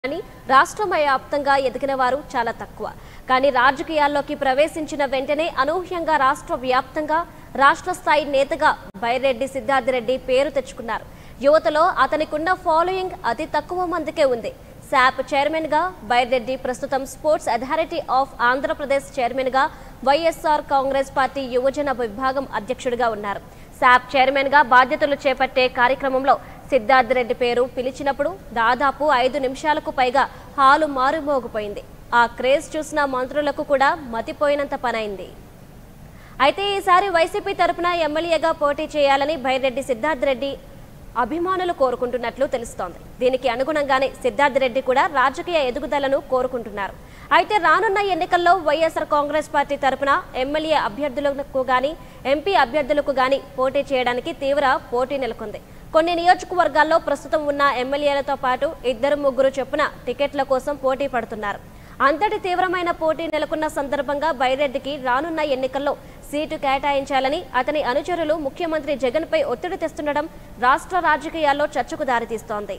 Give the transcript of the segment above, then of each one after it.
కానీ రాష్ట్రం వ్యాప్తంగా ఎదిగిన వారు చాలా తక్కువ కానీ రాజకీయాల్లోకి ప్రవేశించిన వెంటనే అనూహ్యంగా రాష్ట్ర వ్యాప్తంగా రాష్ట్ర స్థాయి నేతగా బైరెడ్డి సిద్ధార్థరెడ్డి పేరు తెచ్చుకున్నారు యువతలో అతనికున్న ఫాలోయింగ్ అతి తక్కువ మందికే ఉంది శాప్ చైర్మన్ గా బైరెడ్డి ప్రస్తుతం sports authority of Andhra Pradesh chairman గా వైఎస్ఆర్ కాంగ్రెస్ పార్టీ యువజన విభాగం అధ్యక్షుడిగా ఉన్నారు శాప్ చైర్మన్ గా బాధ్యతలు చేపట్టే కార్యక్రమంలో సిద్ధార్థ్ రెడ్డి పేరు పిలిచినప్పుడు దాదాపు ఐదు నిమిషాలకు పైగా హాలు మారుమోగిపోయింది ఆ క్రేజ్ చూసిన మంత్రులకు కూడా మతిపోయినంత పనైంది అయితే ఈసారి వైసీపీ తరపున ఎమ్మెల్యేగా పోటీ చేయాలని బైరెడ్డి సిద్ధార్థ్ రెడ్డి అభిమానులు కోరుకుంటున్నట్లు తెలుస్తోంది దీనికి అనుగుణంగానే సిద్ధార్థ్ రెడ్డి కూడా రాజకీయ ఎదుగుదలను కోరుకుంటున్నారు అయితే రానున్న ఎన్నికల్లో వైఎస్ఆర్ కాంగ్రెస్ పార్టీ తరపున ఎమ్మెల్యే అభ్యర్థులకు గాని ఎంపీ అభ్యర్థులకు గాని పోటీ చేయడానికి తీవ్ర పోటీ నెలకొంది కొన్ని నియోజకవర్గాల్లో ప్రస్తుతం ఉన్న ఎమ్మెల్యేలతో పాటు ఇద్దరు ముగ్గురు చొప్పున టికెట్ల కోసం పోటీ పడుతున్నారు అంతటి తీవ్రమైన పోటీ నెలకొన్న సందర్భంగా బైరెడ్డికి రానున్న ఎన్నికల్లో సీటు కేటాయించాలని అతని అనుచరులు ముఖ్యమంత్రి జగన్పై ఒత్తిడి తెస్తుండడం రాష్ట్ర రాజకీయాల్లో చర్చకు దారితీస్తోంది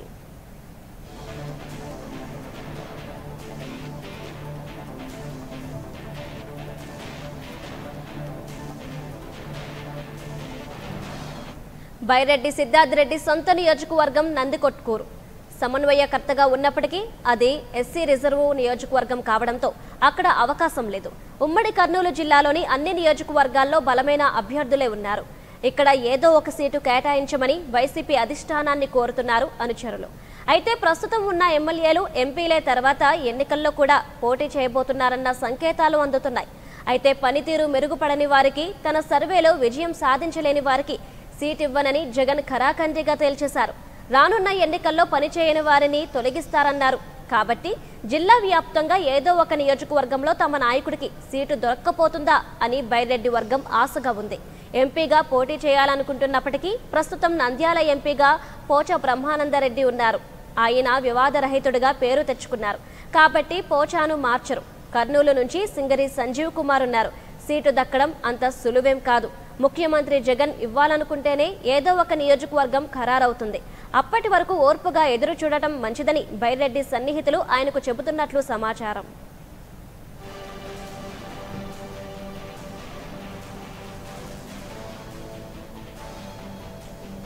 బైరెడ్డి సిద్ధార్థ్ రెడ్డి సొంత నియోజకవర్గం నందికొట్కూరు సమన్వయకర్తగా ఉన్నప్పటికీ అది ఎస్సీ రిజర్వ్ నియోజకవర్గం కావడంతో అక్కడ అవకాశం లేదు ఉమ్మడి కర్నూలు జిల్లాలోని అన్ని నియోజకవర్గాల్లో బలమైన అభ్యర్థులే ఉన్నారు ఇక్కడ ఏదో ఒక సీటు కేటాయించమని వైసీపీ అధిష్టానాన్ని కోరుతున్నారు అనుచరులు అయితే ప్రస్తుతం ఉన్న ఎమ్మెల్యేలు ఎంపీలే తర్వాత ఎన్నికల్లో కూడా పోటీ చేయబోతున్నారన్న సంకేతాలు అందుతున్నాయి అయితే పనితీరు మెరుగుపడని వారికి తన సర్వేలో విజయం సాధించలేని వారికి సీట్ ఇవ్వనని జగన్ ఖరాఖండిగా తేల్చేశారు రానున్న ఎన్నికల్లో పనిచేయని వారిని తొలగిస్తారన్నారు కాబట్టి జిల్లా వ్యాప్తంగా ఏదో ఒక నియోజకవర్గంలో తమ నాయకుడికి సీటు దొరక్కపోతుందా అని బైరెడ్డి వర్గం ఆశగా ఉంది ఎంపీగా పోటీ చేయాలనుకుంటున్నప్పటికీ ప్రస్తుతం నంద్యాల ఎంపీగా పోచ బ్రహ్మానందరెడ్డి ఉన్నారు ఆయన వివాదరహితుడిగా పేరు తెచ్చుకున్నారు కాబట్టి పోచాను మార్చరు కర్నూలు నుంచి సింగరి సంజీవ్ కుమార్ ఉన్నారు సీటు దక్కడం అంత సులువేం కాదు ముఖ్యమంత్రి జగన్ ఇవ్వాలనుకుంటేనే ఏదో ఒక నియోజకవర్గం ఖరారవుతుంది అప్పటి వరకు ఓర్పుగా ఎదురు చూడటం మంచిదని బైరెడ్డి సన్నిహితులు ఆయనకు చెబుతున్నట్లు సమాచారం